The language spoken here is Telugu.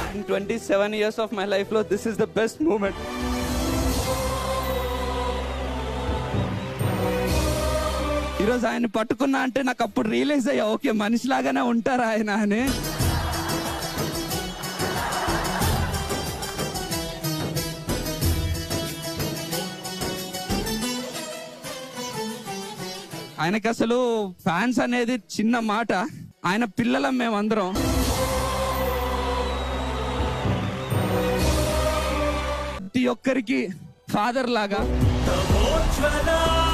in twenty seven years of my లైఫ్లో this is the best moment ఈరోజు ఆయన పట్టుకున్నా అంటే నాకు అప్పుడు రియలైజ్ అయ్యా ఓకే మనిషిలాగానే ఉంటారా ఆయన అని ఆయనకి అసలు ఫ్యాన్స్ అనేది చిన్న మాట ఆయన పిల్లలం మేమందరం ప్రతి ఒక్కరికి ఫాదర్ లాగా నమోజ్వల